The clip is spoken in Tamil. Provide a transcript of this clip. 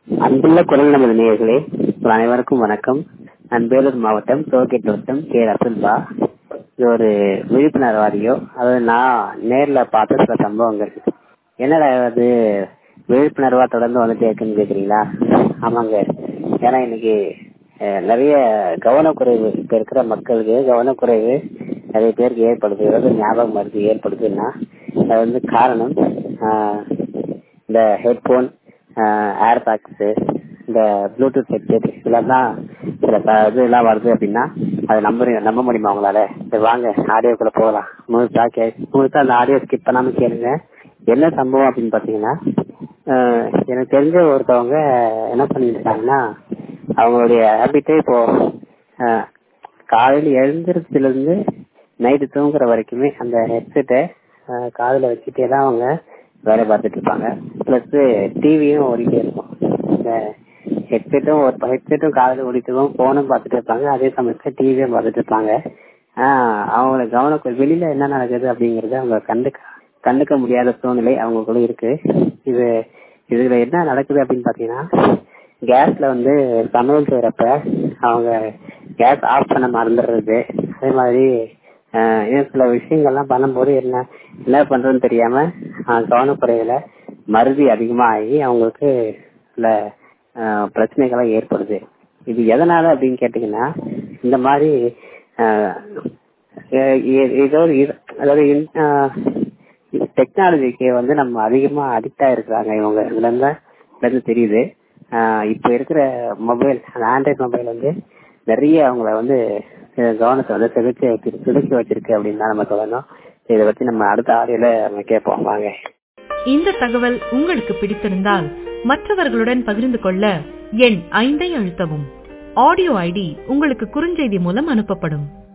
அன்புள்ள குரல் நமது நேயர்களே உங்கள் அனைவருக்கும் வணக்கம் நான் வேலூர் மாவட்டம் டோல்கேட் வட்டம் கே ரசுல்பா இது ஒரு விழிப்புணர்வு ஆடியோ அதாவது நான் நேர்ல பார்த்த சில சம்பவங்கள் என்னடா அது விழிப்புணர்வா தொடர்ந்து வந்துட்டே இருக்குன்னு கேக்குறீங்களா ஆமாங்க ஏன்னா இன்னைக்கு அஹ், நிறைய கவனக்குறைவு இப்ப இருக்கிற மக்களுக்கு கவனக்குறைவு நிறைய பேருக்கு ஏற்படுது ஏதாவது ஞாபகம் மருந்து ஏற்படுதுன்னா அது வந்து காரணம் ஆஹ், இந்த ஹெட்போன் ஏர் பேக்ஸ் இந்த ப்ளூடூத் ஹெட்செட் இதெல்லாம் தான் சில ப- இதெல்லாம் வருது அப்படின்னா அதை நம்ப நம்ப முடியுமா உங்களால சரி வாங்க ஆடியோக்குள்ள போகலாம் முழுசா கே முழுசா அந்த ஆடியோ ஸ்கிப் பண்ணாம கேளுங்க என்ன சம்பவம் அப்படின்னு பாத்தீங்கன்னா ஆஹ், எனக்கு தெரிஞ்ச ஒருத்தவங்க என்ன பண்ணிட்டு இருக்காங்கன்னா அவங்களுடைய ஹேபிட்டே இப்போ ஆஹ், காலையில எழுந்திரத்துல இருந்து நைட்டு தூங்குற வரைக்குமே அந்த ஹெட்செட்டை காதுல வச்சுட்டே தான் அவங்க வேலை பார்த்துட்டு இருப்பாங்க பிளஸ் டிவியும் ஓடிட்டே இருக்கும் இந்த ஹெட்செட்டும் ஒரு ஹெட்செட்டும் காதுல ஓடிட்டு இருக்கும் போனும் பார்த்துட்டு இருப்பாங்க அதே சமயத்துல டிவியும் பார்த்துட்டு இருப்பாங்க ஆஹ் அவங்கள கவனம் வெளியில என்ன நடக்குது அப்படிங்கறது அவங்க கண்டுக்க கண்டுக்க முடியாத சூழ்நிலை அவங்களுக்குள்ள இருக்கு இது இதுல என்ன நடக்குது அப்படின்னு பாத்தீங்கன்னா கேஸ்ல வந்து சமையல் செய்யறப்ப அவங்க கேஸ் ஆஃப் பண்ண மறந்துடுறது அதே மாதிரி ஆஹ் இன்னும் சில விஷயங்கள்லாம் பண்ணும்போது என்ன என்ன பண்றதுன்னு தெரியாம ஆஹ் கவனக்குறைவுல மருதி அதிகமா ஆகி அவங்களுக்கு சில ஆஹ் பிரச்சனைகள்லாம் ஏற்படுது இது எதனால அப்படின்னு கேட்டீங்கன்னா இந்த மாதிரி ஆஹ் எ- எ- ஏதோ ஒரு இது- அதாவது டெக்னாலஜிக்கு வந்து நம்ம அதிகமா அடிக்ட் ஆயிருக்கிறாங்க இவங்க இதுல இருந்தா இதுல இருந்து தெரியுது ஆஹ் இப்ப இருக்கிற மொபைல் அந்த ஆண்ட்ராய்ட் மொபைல் வந்து நிறைய அவங்கள வந்து அஹ் கவனத்தை வந்து செலுத்தி வச்சிருக்கு செலுத்தி வச்சிருக்கு அப்படின்னு தான் நம்ம சொல்லணும் இதை பத்தி நம்ம அடுத்த ஆடியோல நம்ம கேட்போம் வாங்க இந்த தகவல் உங்களுக்கு பிடித்திருந்தால் மற்றவர்களுடன் பகிர்ந்து கொள்ள எண் ஐந்தை அழுத்தவும் ஆடியோ ஐடி உங்களுக்கு குறுஞ்செய்தி மூலம் அனுப்பப்படும்